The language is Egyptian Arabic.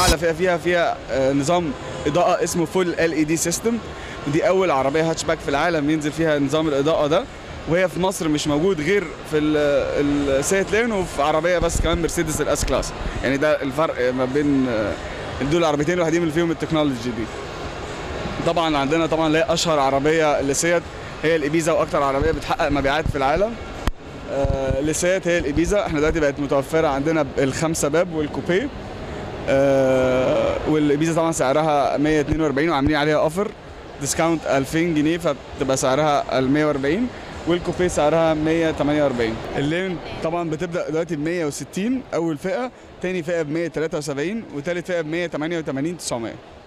اعلى فئه فيها فيها آه، نظام اضاءه اسمه فول ال اي دي سيستم ودي اول عربيه هاتشباك في العالم ينزل فيها نظام الاضاءه ده وهي في مصر مش موجود غير في ال- السيت لين وفي عربيه بس كمان مرسيدس الاس كلاس يعني ده الفرق ما بين آه، دول العربيتين الوحيدين اللي فيهم التكنولوجي دي طبعا عندنا طبعا اللي هي اشهر عربيه لسيت هي الابيزا واكتر عربيه بتحقق مبيعات في العالم آه لسيت هي الابيزا احنا دلوقتي بقت متوفره عندنا الخمسه باب والكوبيه آه والابيزا طبعا سعرها 142 وعاملين عليها اوفر ديسكاونت 2000 جنيه فبتبقى سعرها ال 140 والكوبيه سعرها 148 اللين طبعا بتبدا دلوقتي ب 160 اول فئه تاني فئه ب 173 وتالت فئه ب 188 900